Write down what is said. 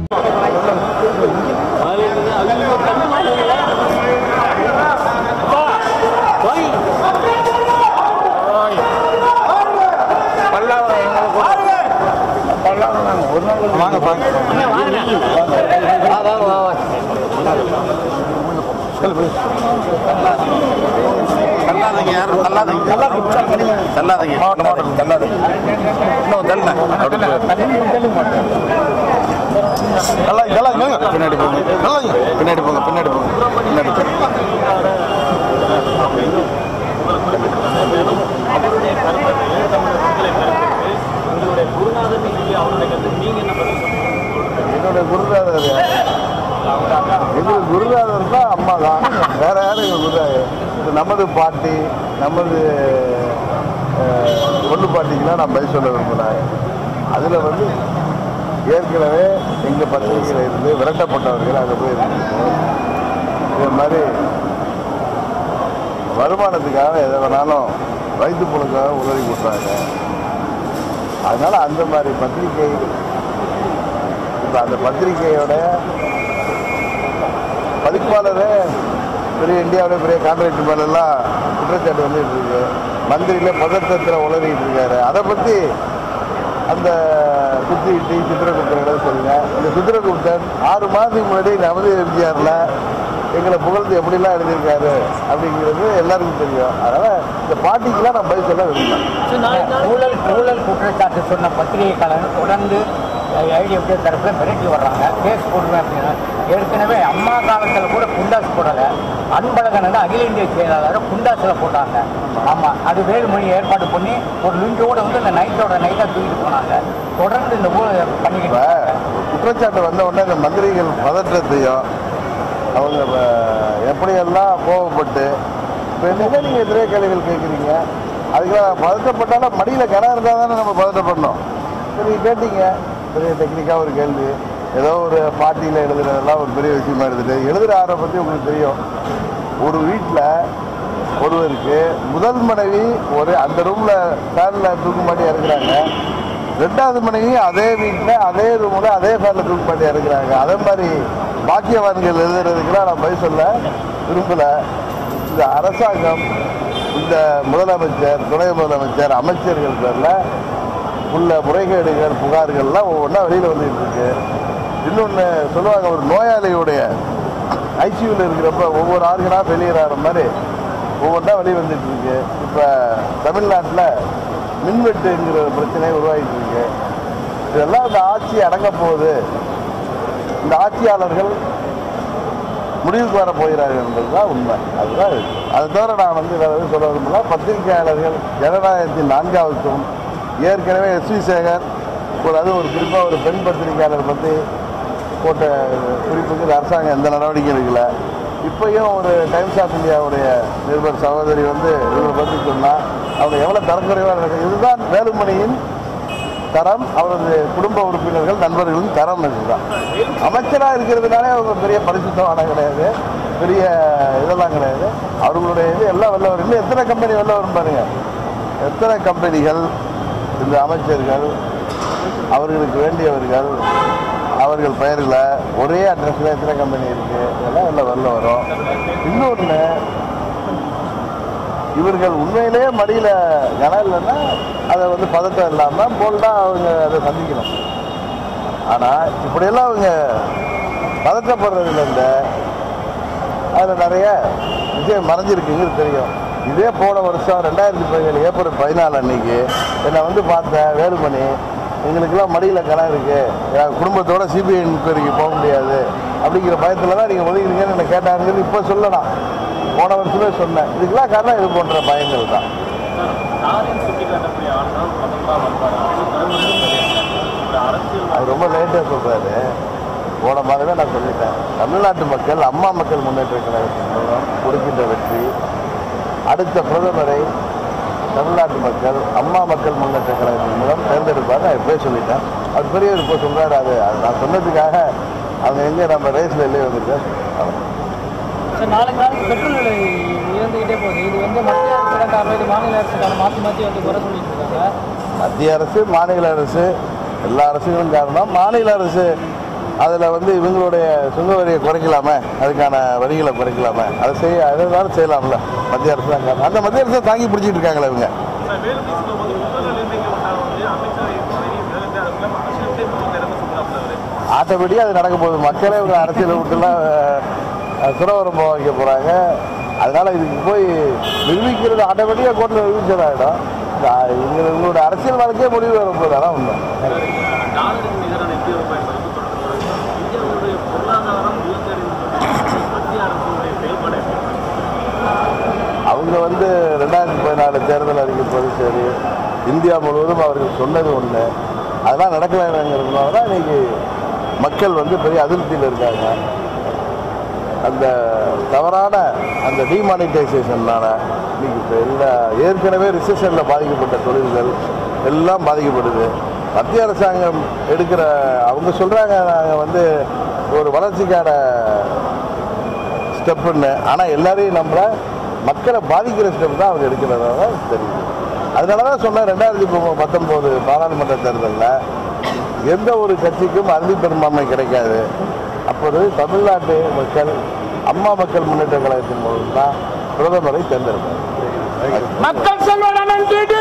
வாங்க பாங்க தள்ளாதீங்க யாரும் தள்ளாதீங்க தள்ளாதீங்க தள்ளாதீங்க இன்னும் தள்ளுங்க நல்லா நல்லா பின்னாடி போங்க நல்லா பின்னாடி போங்க பின்னாடி போங்க பின்னாடி போங்க என்னுடைய குருநாதர் எங்களுக்கு குருநாதர் தான் அம்மா தான் வேற யாரும் எங்கள் குருநாதர் இது நமது பாட்டி நமது அஹ், பொண்ணு பாட்டிக்கெல்லாம் நான் பதில் சொல்ல விரும்புகிறேன் அதில் வந்து ஏற்கனவே எங்கள் பத்திரிகையில் இருந்து விரட்டப்பட்டவர்கள் அங்கே போய் இருந்துச்சு இது மாதிரி வருமானத்துக்காக எதை வேணாலும் வயிற்று பொழுக்காக உதவி கொடுத்தாங்க அதனால அந்த மாதிரி பத்திரிகை இப்போ அந்த பத்திரிகையோட பதிப்பாளரே பெரிய இந்தியாவில் பெரிய கான்ட்ராக்ட் மேலெல்லாம் குற்றச்சாட்டு வந்துட்டு இருக்கு மந்திரியில பதற்றத்தில் உளறிட்டு இருக்காரு அதை பற்றி அந்த குத்திட்டு சித்திரகுப்தன் சொல்லுங்க இந்த சித்திரகுப்தன் ஆறு மாதத்துக்கு முன்னாடி நமது எம்ஜிஆரில் எங்களை புகழ்ந்து எப்படிலாம் எழுதியிருக்காரு அப்படிங்கிறது எல்லாருக்கும் தெரியும் அதனால் இந்த பாட்டிக்கெல்லாம் நான் பதில் சொல்ல விரும்புகிறேன் ஊழல் ஊழல் குற்றச்சாட்டு சொன்ன பத்திரிகைக்காரங்க தொடர்ந்து ஐடிஎஃப்டி தரப்பில் மிரட்டி வர்றாங்க கேஸ் போடுவேன் அப்படின்னா ஏற்கனவே அம்மா காலத்தில் கூட குண்டாஸ் போடலை அன்பழகன் அகில இந்திய செயலாளர் குண்டாஸில் போட்டாங்க ஆமாம் அது வேலுமணி ஏற்பாடு பண்ணி ஒரு லிங்கோட வந்து இந்த நைட்டோட நைட்டாக தூக்கிட்டு போனாங்க தொடர்ந்து இந்த ஊழல் இப்போ பண்ணிக்கிட்டு குற்றச்சாட்டு வந்த உடனே இந்த மந்திரிகள் பதற்றத்தையும் அவங்க வ- எப்படியெல்லாம் கோவப்பட்டு இப்போ என்னங்க நீங்கள் எதிரே கேள்விகள் கேட்குறீங்க அதுக்கெல்லாம் பதற்றப்பட்டாலும் மடியில் கிணறு இருந்தால் தானே நம்ம பதற்றப்படணும் இப்போ நீங்கள் கேட்டீங்க பெரிய டெக்னிக்காக ஒரு கேள்வி ஏதோ ஒரு பாட்டியில் எழுதுறதெல்லாம் ஒரு பெரிய விஷயமா இருந்தது எழுதுகிற ஆரை பற்றி உங்களுக்கு தெரியும் ஒரு வீட்டில் ஒருவருக்கு முதல் மனைவி ஒரு அந்த ரூமில் ஃபேனில் தூக்கு மாட்டி இறக்குறாங்க ரெண்டாவது மனைவி அதே வீட்டில் அதே ரூமில் அதே ஃபேனில் தூக்கு மாட்டி இறக்குறாங்க அதே மாதிரி பாக்கியவான்கள் எழுதுறதுக்கெல்லாம் நான் பதில் சொல்ல விரும்பலை இந்த அரசாங்கம் இந்த முதலமைச்சர் துணை முதலமைச்சர் அமைச்சர்கள் பேரில் உள்ள முறைகேடுகள் புகார்கள்லாம் ஒவ்வொன்றா வெளியில் வந்துட்டு இருக்கு இன்னொன்று சொல்லுவாங்க ஒரு நோயாளியுடைய ஐசியூவில் இருக்கிறப்ப ஒவ்வொரு ஆர்கனாக வெளியேறாத மாதிரி ஒவ்வொன்றா வெளியே வந்துட்டு இருக்கு இப்போ தமிழ்நாட்டில் மின்வெட்டுங்கிற ஒரு பிரச்சனை உருவாகிட்டு இருக்கு இதெல்லாம் இந்த ஆட்சி அடங்க போகுது இந்த ஆட்சியாளர்கள் முடிவுக்கு வர போகிறார்கள் என்பது தான் உண்மை அதுதான் இது. அதை தவிர நான் வந்து வேறு எதுவும் சொல்ல விரும்பல பத்திரிகையாளர்கள் ஜனநாயகத்தின் நான்காவது தூண் ஏற்கனவே எஸ் வி சேகர் ஒரு அது ஒரு குறிப்பாக ஒரு பெண் பத்திரிகையாளர் பற்றி போட்ட குறிப்புக்கு இந்த அரசாங்கம் எந்த நடவடிக்கையும் எடுக்கல இப்பயும் ஒரு டைம்ஸ் ஆஃப் இந்தியாவுடைய நிருபர் சகோதரி வந்து இவரை பற்றி சொன்னால் அவங்க எவ்வளோ தரக்குறைவாக இருக்கு இதுதான் வேலுமணியின் தரம் அவரது குடும்ப உறுப்பினர்கள் நண்பர்களின் தரம் இதுதான் அமைச்சராக இருக்கிறதுனாலே அவங்க பெரிய பரிசுத்தமான கிடையாது பெரிய இதெல்லாம் கிடையாது அவர்களுடைய இது எல்லாம் வெளில வரும் இன்னும் எத்தனை கம்பெனி வெளில வரும் பாருங்க எத்தனை கம்பெனிகள் இந்த அமைச்சர்கள் அவர்களுக்கு வேண்டியவர்கள் அவர்கள் பெயரில் ஒரே அட்ரஸில் எத்தனை கம்பெனி இருக்குது இதெல்லாம் வெளில வெளில வரும் இன்னொன்று இவர்கள் உண்மையிலேயே மடியில் கனம் இல்லைன்னா அதை வந்து பதட்டம் இல்லாமல் போல்டாக அவங்க அதை சந்திக்கணும் ஆனால் இப்படியெல்லாம் அவங்க பதட்டப்படுறதுல இந்த அதில் நிறைய விஷயம் மறைஞ்சிருக்குங்கிறது தெரியும் இதே போன வருஷம் ரெண்டாயிரத்தி பதினேழு ஏப்ரல் பதினாலு அன்னைக்கு என்னை வந்து பார்த்த வேலுமணி எங்களுக்கெல்லாம் மடியில் கனம் இருக்குது என் குடும்பத்தோட சிபிஐ என்கொயரிக்கு போக முடியாது அப்படிங்கிற பயத்தில் தான் நீங்கள் ஒதுக்கிறீங்கன்னு என்னை கேட்டாங்கிறது இப்போ சொல்லலாம் போன வருஷமே சொன்னேன் இதுக்கெல்லாம் காரணம் இது போன்ற பயங்கள் தான் அது ரொம்ப லேட்டாக சொல்கிறாரு போன மாதமே நான் சொல்லிட்டேன் தமிழ்நாட்டு மக்கள் அம்மா மக்கள் முன்னேற்ற கழகத்தின் மூலம் கொடுக்கின்ற வெற்றி அடுத்த பிரதமரை தமிழ்நாட்டு மக்கள் அம்மா மக்கள் முன்னேற்ற கழகத்தின் மூலம் தேர்ந்தெடுப்பார் நான் எப்பவே சொல்லிட்டேன் அவர் பெரியவர் இப்போ சொல்கிறாரு அது அது நான் சொன்னதுக்காக அவங்க எங்கே நம்ம ரேஸில் இல்லையே வந்திருக்கேன் அவ்வளவுதான். சார் நாளைக்கு நாளைக்கு பெட்ரோல் விலை உயர்ந்துகிட்டே போகுது இது வந்து மத்திய அரசு காரணம் இது மாநில அரசுக்கான மாற்றி மாற்றி வந்து குறை சொல்லிட்டு இருக்காங்க மத்திய அரசு மாநில அரசு எல்லா அரசுகளும் காரணம் மாநில அரசு அதில் வந்து இவங்களுடைய சுங்க வரியை குறைக்கலாமே அதுக்கான வரிகளை குறைக்கலாமே அதை செய்ய எதுனாலும் செய்யலாம்ல மத்திய அரசு தான் அந்த மத்திய அரசை தாங்கி பிடிச்சிட்டு இருக்காங்களே இவங்க ஆட்டோமேட்டிக்காக அது நடக்க போகுது மக்களே இவங்க அரசியலை விட்டுலாம் அஹ், துறவரம் போக வைக்க போகிறாங்க அதனால இதுக்கு போய் நிரூபிக்கிறது ஆட்டோமேட்டிக்காக கோர்ட்டில் நிரூபிச்சதாயிடும் இவங்க இவங்களோட அரசியல் வாழ்க்கையே முடிவு வர போகுது அதான் உண்மை டாலருக்கு நிகரான இந்திய ரூபாய் மதிப்பு தொடர்கிறது இந்தியாவுடைய பொருளாதாரம் உயர்ந்தடைந்து மத்திய அரசுடைய செயல்பாடு எப்படி அவங்க வந்து ரெண்டாயிரத்தி பதினாலு தேர்தல் அறிக்கை போது சரி இந்தியா முழுவதும் அவர்கள் சொன்னது ஒன்று அதெல்லாம் நடக்கலைங்கிறதுனால தான் இன்னைக்கு மக்கள் வந்து பெரிய அதிருப்தியில் இருக்காங்க அந்த தவறான அந்த டிமானிட்டைசேஷன்னால இன்னைக்கு இப்போ எல்லா ஏற்கனவே ரிசெஷனில் பாதிக்கப்பட்ட தொழில்கள் எல்லாம் பாதிக்கப்படுது மத்திய அரசாங்கம் எடுக்கிற அவங்க சொல்கிறாங்க நாங்கள் வந்து ஒரு வளர்ச்சிக்கான ஸ்டெப்புன்னு ஆனால் எல்லாரையும் நம்மள மக்களை பாதிக்கிற ஸ்டெப் தான் அவங்க எடுக்கிறதாக தெரியுது அதனால தான் சொன்னேன் ரெண்டாயிரத்தி பத்தொம்போது பாராளுமன்ற தேர்தலில் எந்த ஒரு கட்சிக்கும் அறுதி பெரும்பான்மை கிடைக்காது அப்போது தமிழ்நாட்டு மக்கள் அம்மா மக்கள் முன்னேற்ற கழகத்தின் மூலம் தான் பிரதமரை தேர்ந்தெடுப்பார் மக்கள் செல்வன் டிடி